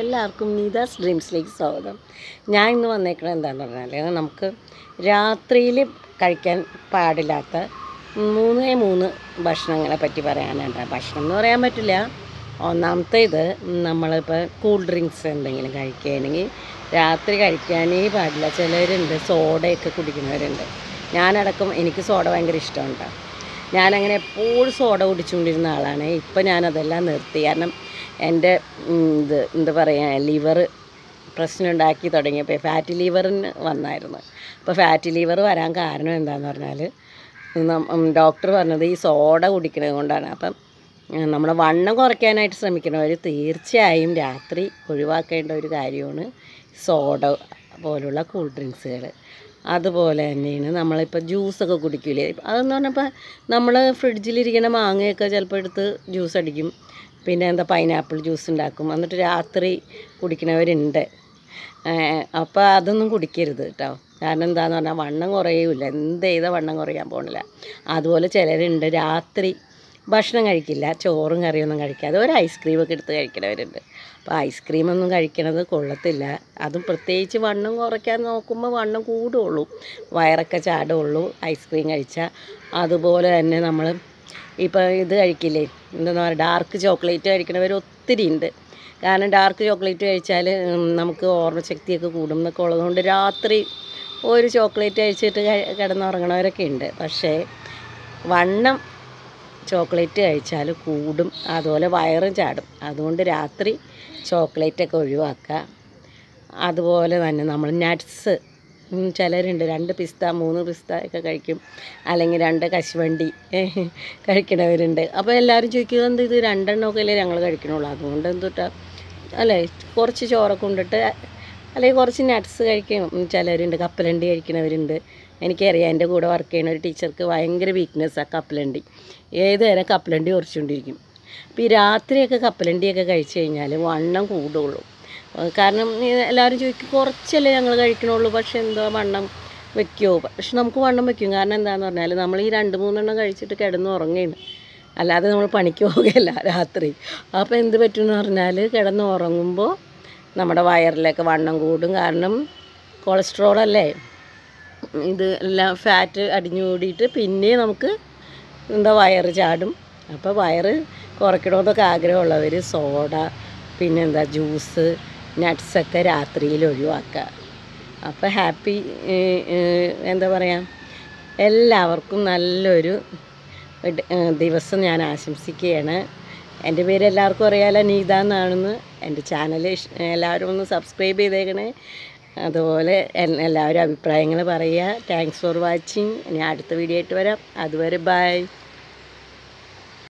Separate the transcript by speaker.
Speaker 1: എല്ലാവർക്കും നീതാസ് ഡ്രീംസിലേക്ക് സ്വാഗതം ഞാൻ ഇന്ന് വന്നേക്കണത് എന്താണെന്ന് പറഞ്ഞാൽ നമുക്ക് രാത്രിയിൽ കഴിക്കാൻ പാടില്ലാത്ത മൂന്നേ മൂന്ന് ഭക്ഷണങ്ങളെ പറ്റി പറയാനുണ്ട് ഭക്ഷണം എന്ന് പറയാൻ പറ്റില്ല ഒന്നാമത്തെ ഇത് നമ്മളിപ്പോൾ കൂൾ ഡ്രിങ്ക്സ് എന്തെങ്കിലും കഴിക്കുകയാണെങ്കിൽ രാത്രി കഴിക്കാനേ പാടില്ല ചിലരുണ്ട് സോഡയൊക്കെ കുടിക്കുന്നവരുണ്ട് ഞാനടക്കം എനിക്ക് സോഡ ഭയങ്കര ഇഷ്ടമുണ്ട് ഞാനങ്ങനെ എപ്പോഴും സോഡ കുടിച്ചുകൊണ്ടിരുന്ന ആളാണ് ഇപ്പം ഞാനതെല്ലാം നിർത്തി കാരണം എൻ്റെ ഉം, ഇത് എന്താ പറയുക ലിവർ പ്രശ്നം ഉണ്ടാക്കി തുടങ്ങിയപ്പോൾ ഫാറ്റി ലിവറിന് വന്നായിരുന്നു അപ്പോൾ ഫാറ്റി ലിവർ വരാൻ കാരണം എന്താണെന്ന് പറഞ്ഞാൽ ഡോക്ടർ പറഞ്ഞത് ഈ സോഡ കുടിക്കുന്നത് കൊണ്ടാണ് അപ്പം ഉം, നമ്മുടെ വണ്ണം കുറയ്ക്കാനായിട്ട് ശ്രമിക്കുന്നവർ തീർച്ചയായും രാത്രി ഒഴിവാക്കേണ്ട ഒരു കാര്യമാണ് സോഡ പോലുള്ള കൂൾ ഡ്രിങ്ക്സുകൾ അതുപോലെ തന്നെയാണ് നമ്മളിപ്പോൾ ജ്യൂസൊക്കെ കുടിക്കില്ലേ അതെന്ന് പറഞ്ഞപ്പോൾ നമ്മൾ ഫ്രിഡ്ജിലിരിക്കുന്ന മാങ്ങയൊക്കെ ചിലപ്പോൾ എടുത്ത് ജ്യൂസ് അടിക്കും പിന്നെ എന്താ പൈനാപ്പിൾ ജ്യൂസ് ഉണ്ടാക്കും എന്നിട്ട് രാത്രി കുടിക്കുന്നവരുണ്ട് അപ്പോൾ അതൊന്നും കുടിക്കരുത് കേട്ടോ കാരണം എന്താന്ന് പറഞ്ഞാൽ വണ്ണം കുറയൂല എന്ത് ചെയ്താൽ വണ്ണം കുറയാൻ പോണില്ല അതുപോലെ ചിലരുണ്ട് രാത്രി ഭക്ഷണം കഴിക്കില്ല ചോറും കറിയൊന്നും കഴിക്കാതെ ഒരു ഐസ്ക്രീമൊക്കെ എടുത്ത് കഴിക്കണവരുണ്ട് അപ്പോൾ ഐസ്ക്രീമൊന്നും കഴിക്കണത് കൊള്ളത്തില്ല അതും പ്രത്യേകിച്ച് വണ്ണം കുറയ്ക്കാൻ നോക്കുമ്പോൾ വണ്ണം കൂടുള്ളൂ വയറൊക്കെ ചാടുള്ളൂ ഐസ്ക്രീം കഴിച്ചാൽ അതുപോലെ തന്നെ നമ്മൾ ഇപ്പോൾ ഇത് കഴിക്കില്ലേ എന്താണെന്ന് പറയുക ഡാർക്ക് ചോക്ലേറ്റ് കഴിക്കണവർ ഒത്തിരി ഉണ്ട് കാരണം ഡാർക്ക് ചോക്ലേറ്റ് കഴിച്ചാൽ ഉം, നമുക്ക് ഓർമ്മശക്തിയൊക്കെ കൂടും എന്നൊക്കെ ഉള്ളതുകൊണ്ട് രാത്രി ഒരു ചോക്ലേറ്റ് കഴിച്ചിട്ട് കഴി- കിടന്നുറങ്ങണവരൊക്കെ ഉണ്ട് പക്ഷേ വണ്ണം ചോക്ലേറ്റ് കഴിച്ചാൽ കൂടും അതുപോലെ വയറും ചാടും അതുകൊണ്ട് രാത്രി ചോക്ലേറ്റൊക്കെ ഒഴിവാക്കുക അതുപോലെ തന്നെ നമ്മൾ നട്ട്സ് ചിലരുണ്ട് രണ്ട് പിസ്ത മൂന്ന് പിസ്ത ഒക്കെ കഴിക്കും അല്ലെങ്കിൽ രണ്ട് കശുവണ്ടി കഴിക്കണവരുണ്ട് അപ്പോൾ എല്ലാവരും ചോദിക്കുക എന്ത് ഇത് രണ്ടെണ്ണമൊക്കെ അല്ലേ ഞങ്ങൾ കഴിക്കണുള്ളൂ അതുകൊണ്ട് എന്തുട്ടാ അല്ലേ കുറച്ച് ചോറൊക്കെ കൊണ്ടിട്ട് അല്ലെങ്കിൽ കുറച്ച് നട്ട്സ് കഴിക്കും ഉം, ചിലരുണ്ട് കപ്പലണ്ടി കഴിക്കണവരുണ്ട് എനിക്കറിയാം എൻ്റെ കൂടെ വർക്ക് ചെയ്യുന്ന ഒരു ടീച്ചർക്ക് ഭയങ്കര വീക്ക്നെസ്സാണ് കപ്പലണ്ടി ഏത് നേരം കപ്പലണ്ടി കുറച്ചുകൊണ്ടിരിക്കും അപ്പോൾ ഈ രാത്രിയൊക്കെ കപ്പലണ്ടിയൊക്കെ കഴിച്ച് കഴിഞ്ഞാൽ വണ്ണം കൂടുള്ളൂ ഏഹ് കാരണം ഈ എല്ലാവരും ചോദിക്കും കുറച്ചല്ലേ ഞങ്ങൾ കഴിക്കണുള്ളൂ പക്ഷെ എന്തോ വണ്ണം വെക്കുമോ പക്ഷെ നമുക്ക് വണ്ണം വെക്കും കാരണം എന്താണെന്ന് പറഞ്ഞാൽ നമ്മൾ ഈ രണ്ട് മൂന്നെണ്ണം കഴിച്ചിട്ട് കിടന്ന് ഉറങ്ങുകയാണ് അല്ലാതെ നമ്മൾ പണിക്ക് പോവുകയല്ല രാത്രി അപ്പോൾ എന്ത് പറ്റുമെന്ന് പറഞ്ഞാൽ കിടന്ന് ഉറങ്ങുമ്പോൾ നമ്മുടെ വയറിലൊക്കെ വണ്ണം കൂടും കാരണം കൊളസ്ട്രോൾ അല്ലേ ഇത് എല്ലാം ഫാറ്റ് അടിഞ്ഞു കൂടിയിട്ട് പിന്നെ നമുക്ക് എന്താ വയറ് ചാടും അപ്പോൾ വയറ് കുറയ്ക്കണമെന്നൊക്കെ ആഗ്രഹമുള്ളവർ സോഡ പിന്നെന്താ ജ്യൂസ് നട്ട്സൊക്കെ രാത്രിയിൽ ഒഴിവാക്കുക അപ്പോൾ ഹാപ്പി എന്താ പറയുക എല്ലാവർക്കും നല്ലൊരു ഇട്- ഏഹ് ദിവസം ഞാൻ ആശംസിക്കുകയാണ് എൻ്റെ പേര് എല്ലാവർക്കും അറിയാലോ നീത എന്നാണെന്ന് എൻ്റെ ചാനൽ എല്ലാവരും ഒന്ന് സബ്സ്ക്രൈബ് ചെയ്തേക്കണേ അതുപോലെ എൽ- എല്ലാവരും അഭിപ്രായങ്ങൾ പറയുക താങ്ക്സ് ഫോർ വാച്ചിങ് ഇനി അടുത്ത വീഡിയോ ആയിട്ട് വരാം അതുവരെ ബൈ